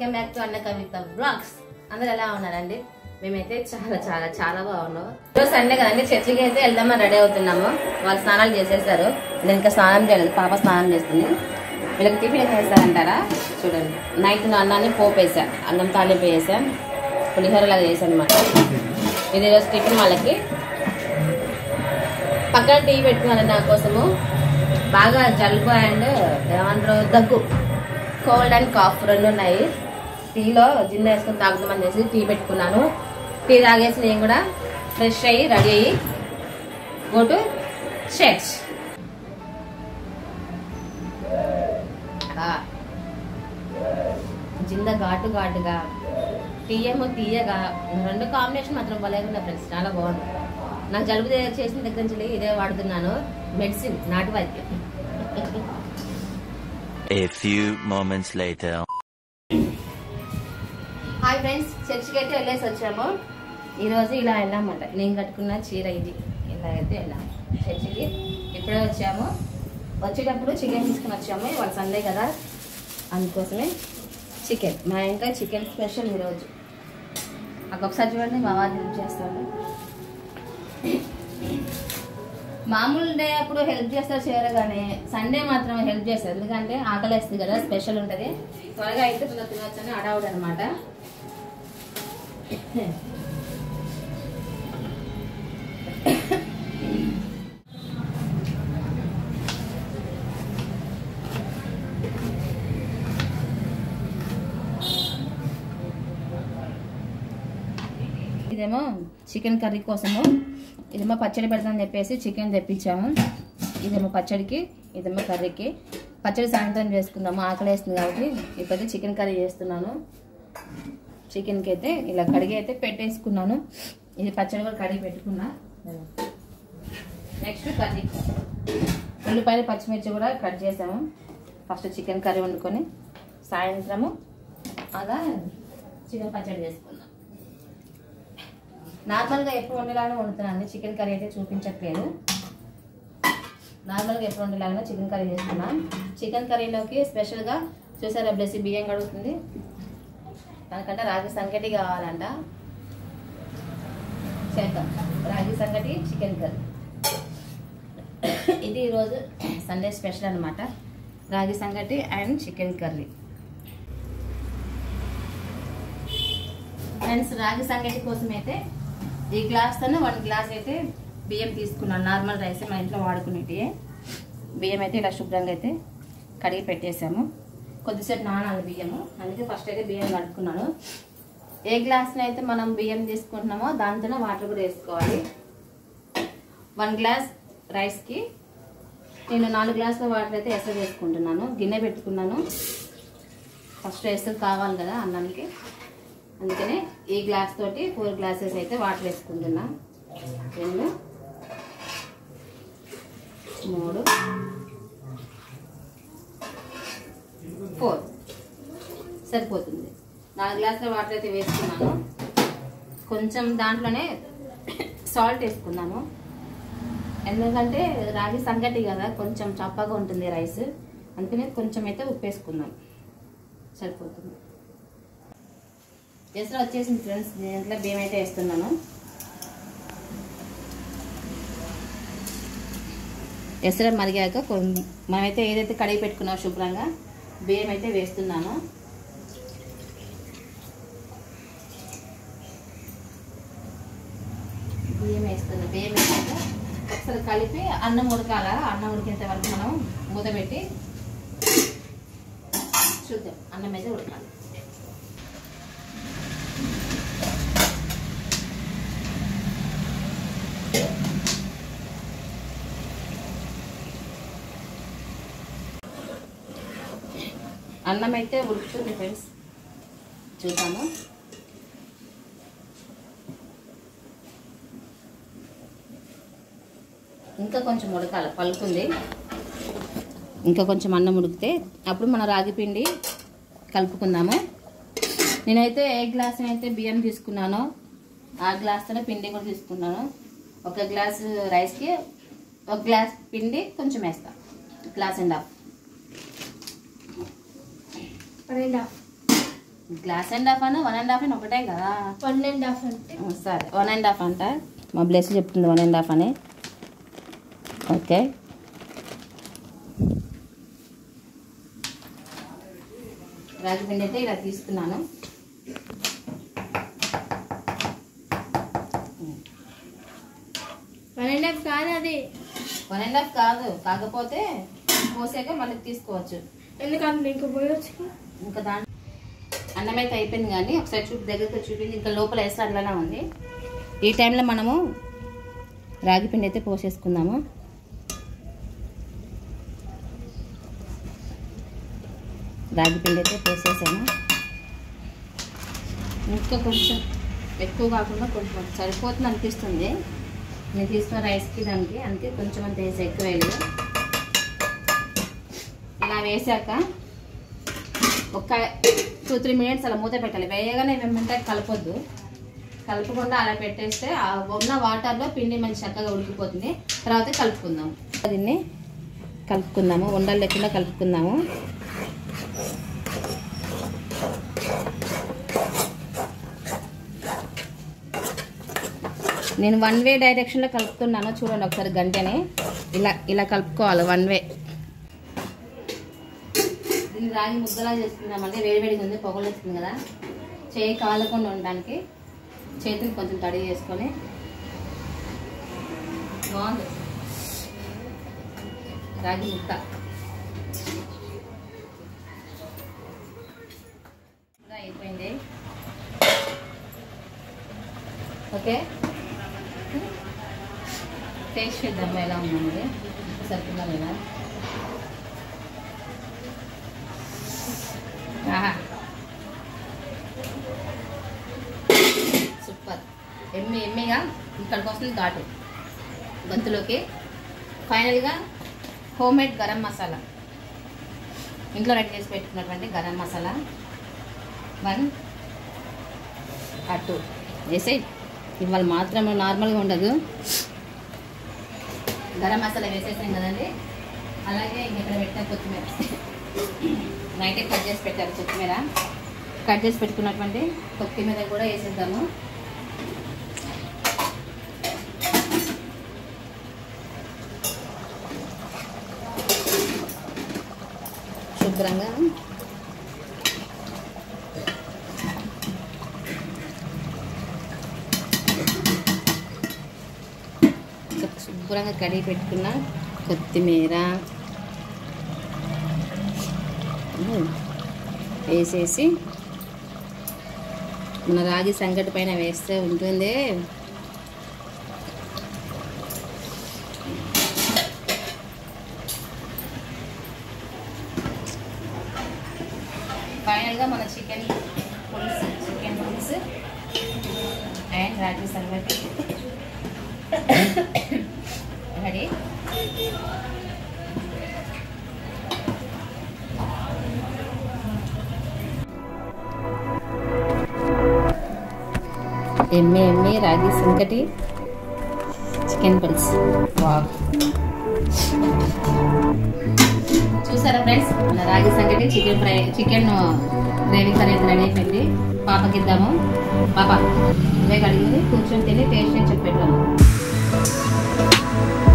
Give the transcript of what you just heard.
Welcome back to అన్న కవిత blogs అందరు ఎలా ఉన్నారండి మేమైతే చాలా చాలా చాలా బాగున్నాం ఈరోజు సండే కదండి చర్చికి అయితే వెళ్దామని రెడీ అవుతున్నాము వాళ్ళు స్నానాలు చేసేసారు నేను ఇంకా స్నానం చేయలేదు పాప స్నానం చేస్తుంది వీళ్ళకి టిఫిన్ ఏం చేస్తారంటారా చూడండి నైట్ అన్నాన్ని పోపు వేసా అన్నం తాలింపు వేసా పులిహోర లాగా చేశాను అనమాట ఇది ఈరోజు టిఫిన్ వాళ్ళకి పక్కన టీ పెట్టుకున్నాను నా కోసము బాగా జలుబు అండ్ ఏమంటారు దగ్గు కోల్డ్ అండ్ కాఫ్ రెండు ఉన్నాయి టీలో జిన్న వేసుకొని తాగుదామని చేసి టీ పెట్టుకున్నాను టీ తాగేసి నేను కూడా ఫ్రెష్ అయ్యి రెడీ అయ్యి గో టు చర్చ్ జింద ఘాటు ఘాటుగా టీ ఏమో తీయగా రెండు కాంబినేషన్ మాత్రం భలే ఉన్నాయి ఫ్రెండ్స్ చాలా బాగుంది నాకు జలుబు చే- చేసిన దగ్గర నుంచి ఇదే వాడుతున్నాను మెడిసిన్ నాటు వైద్యం A few moments later. Hi friends చర్చికి అయితే వెళ్ళేసి వచ్చాము ఈరోజు ఇలా వెళ్ళామన్నమాట నేను కట్టుకున్న చీర ఇది ఇలా అయితే వెళ్ళాము చర్చికి ఇప్పుడే వచ్చాము వచ్చేటప్పుడు చికెన్ తీసుకుని వచ్చాము ఇవాళ సండే కదా అందుకోసమే చికెన్ మా ఇంట్లో చికెన్ స్పెషల్ ఈరోజు నాకు ఒకసారి చూడండి మా వారు హెల్ప్ చేస్తాడు మామూలు డే అప్పుడు హెల్ప్ చేస్తారు చేయరు కానీ సండే మాత్రం హెల్ప్ చేస్తారు ఎందుకంటే ఆకలి వేస్తుంది కదా స్పెషల్ ఉంటుంది త్వరగా అయితే తొందర తినవచ్చని అడవుడు అనమాట ఇదేమో చికెన్ కర్రీ కోసము ఇదేమో పచ్చడి పెడతామని చెప్పేసి చికెన్ తెప్పించాము ఇదేమో పచ్చడికి ఇదేమో కర్రీకి పచ్చడి సాయంత్రం చేసుకుందాము ఆకలి వేస్తుంది కాబట్టి ఇప్పుడైతే చికెన్ కర్రీ చేస్తున్నాను చికెన్కి అయితే ఇలా కడిగి అయితే పెట్టేసుకున్నాను ఇది పచ్చడి కూడా కడిగి పెట్టుకున్నా నెక్స్ట్ కర్రీ ఉల్లిపాయలు పచ్చిమిర్చి కూడా కట్ చేసాము ఫస్ట్ చికెన్ కర్రీ వండుకొని సాయంత్రము అలా చికెన్ పచ్చడి చేసుకుందాం నార్మల్గా ఎప్పుడు వండేలాగానే వండుతున్నాను చికెన్ కర్రీ అయితే చూపించట్లేదు నార్మల్గా ఎప్పుడు వండేలాగానే చికెన్ కర్రీ చేస్తున్నా చికెన్ కర్రీలోకి స్పెషల్గా చూసారా బ్లెస్సి బియ్యం కడుగుతుంది దానికంటే రాగి సంగటి కావాలంట చేద్దాం రాగి సంగటి చికెన్ కర్రీ ఇది ఈరోజు సండే స్పెషల్ అనమాట రాగి సంగటి అండ్ చికెన్ కర్రీ ఫ్రెండ్స్ రాగి సంగటి కోసం అయితే ఈ గ్లాస్తోనే వన్ గ్లాస్ అయితే బియ్యం తీసుకున్నాను నార్మల్ రైస్ మన ఇంట్లో వాడుకునేటి బియ్యం అయితే ఇలా శుభ్రంగా అయితే కడిగి పెట్టేసాము కొద్దిసేపు నానాలి బియ్యము అందుకే ఫస్ట్ అయితే బియ్యం కడుక్కున్నాను ఏ గ్లాస్ని అయితే మనం బియ్యం తీసుకుంటున్నామో దాంతోనే వాటర్ కూడా వేసుకోవాలి వన్ గ్లాస్ రైస్కి నేను నాలుగు గ్లాసుల వాటర్ అయితే ఎసరు వేసుకుంటున్నాను గిన్నె పెట్టుకున్నాను ఫస్ట్ ఎసరు కావాలి కదా అన్నానికి అందుకనే ఈ గ్లాస్ తోటి ఫోర్ గ్లాసెస్ అయితే వాటర్ వేసుకుంటున్నా రెండు మూడు ఫోర్ సరిపోతుంది నాలుగు గ్లాసుల వాటర్ అయితే వేసుకున్నాను కొంచెం దాంట్లోనే సాల్ట్ వేసుకున్నాను ఎందుకంటే రాగి సంగటి కదా కొంచెం చప్పగా ఉంటుంది రైస్ అందుకనే కొంచెం అయితే ఉప్పు వేసుకున్నాం సరిపోతుంది ఎసరు వచ్చేసింది ఫ్రెండ్స్ దీంట్లో బియ్యం అయితే వేస్తున్నాను ఎసరు మరిగాక కొన్ని మనమైతే ఏదైతే కడిగి పెట్టుకున్నామో శుభ్రంగా బియ్యం అయితే వేస్తున్నాను బియ్యం వేస్తున్నా బియ్యం వేసాక ఒకసారి కలిపి అన్నం ఉడకాల అన్నం ఉడికేంత వరకు మనం మూత పెట్టి చూద్దాం అన్నం అయితే ఉడకాలి అన్నం అయితే ఉడుకుతుంది ఫ్రెండ్స్ చూద్దాము ఇంకా కొంచెం ఉడకాలి పలుకుంది ఇంకా కొంచెం అన్నం ఉడికితే అప్పుడు మన రాగి పిండి కలుపుకుందాము నేనైతే ఏ గ్లాస్ అయితే బియ్యం తీసుకున్నానో ఆ గ్లాస్తోనే పిండి కూడా తీసుకున్నాను ఒక గ్లాస్ రైస్కి ఒక గ్లాస్ పిండి కొంచెం వేస్తా glass and half and half glass and half అన్న వన్ అండ్ హాఫ్ అని ఒకటే కదా వన్ అండ్ హాఫ్ అంటే ఉం, సరే వన్ అండ్ హాఫ్ అంట మా బ్లెస్ చెప్తుంది వన్ అండ్ హాఫ్ అని ఓకే రాగి పిండి అయితే ఇలా తీసుకున్నాను వన్ అండ్ హాఫ్ కాదు అది వన్ అండ్ హాఫ్ కాదు కాకపోతే పోసాక మళ్ళీ తీసుకోవచ్చు ఎందుకంటే ఇంక పోయొచ్చు ఇంకా దాంట్లో అన్నం అయితే అయిపోయింది కానీ ఒకసారి చూపి దగ్గరికి చూపించి ఇంకా లోపల వేస్తే అట్లనే ఉంది ఈ టైంలో మనము రాగి పిండి అయితే పోసేసుకుందాము రాగి పిండి అయితే పోసేసాను ఇంకా కొంచెం ఎక్కువ కాకుండా కొంచెం సరిపోతుంది అనిపిస్తుంది నేను తీసుకున్న రైస్కి దానికి అంతే కొంచెం అంత వేసి ఎక్కువ వేయలేదు ఇలా వేసాక ఒక టూ త్రీ మినిట్స్ అలా మూత పెట్టాలి వేయగానే ఏమంటే కలపొద్దు కలపకుండా అలా పెట్టేస్తే ఆ ఉన్న వాటర్లో పిండి మంచి చక్కగా ఉడికిపోతుంది తర్వాత కలుపుకుందాం దీన్ని కలుపుకుందాము ఉండలు లేకుండా కలుపుకుందాము నేను వన్ వే డైరెక్షన్లో కలుపుతున్నాను చూడండి ఒకసారి గంటని ఇలా ఇలా కలుపుకోవాలి వన్ వే దీన్ని రాగి ముద్దలా చేసుకుందామంటే వేడివేడిగా ఉంది పొగలు వస్తుంది కదా చేయి కాలకుండా ఉండడానికి చేతిని కొంచెం తడి చేసుకొని బాగుంది రాగి ముద్ద ఇంకా అయిపోయింది ఓకే టేస్ట్ చేద్దాం ఎలా ఉందండి సరిపోయిందా లేదా ఆహా సూపర్ ఎమ్మి ఎమ్మిగా ఇక్కడికి వస్తుంది ఘాటు గొంతులోకి ఫైనల్గా హోమ్ మేడ్ గరం మసాలా ఇంట్లో రెడీ చేసి పెట్టుకున్నటువంటి గరం మసాలా వన్ అటు వేసే ఇవాళ మాత్రం నార్మల్గా ఉండదు గరం మసాలా వేసేసాం కదండి అలాగే ఇంక ఇక్కడ పెట్టిన కొత్తిమీర నైటే కట్ చేసి పెట్టారు కొత్తిమీర కట్ చేసి పెట్టుకున్నటువంటి కొత్తిమీర కూడా వేసేద్దాము శుభ్రంగా శుభ్రంగా కడిగి పెట్టుకున్న కొత్తిమీర వేసేసి మన రాగి సంగటి పైన వేస్తే ఉంటుంది ఫైనల్గా మన చికెన్ పులుసు చికెన్ పులుసు అండ్ రాగి సంగటి రెడీ ఎమ్మె ఎమ్మె రాగి సంకటి చికెన్ పులుసు వావ్ చూసారా ఫ్రెండ్స్ మన రాగి సంకటి chicken fry chicken gravy curry అయితే రెడీ అయిపోయింది పాపకి ఇద్దాము పాప ఇవే కడిగింది కూర్చొని తిని టేస్ట్ అని చెప్పేటాము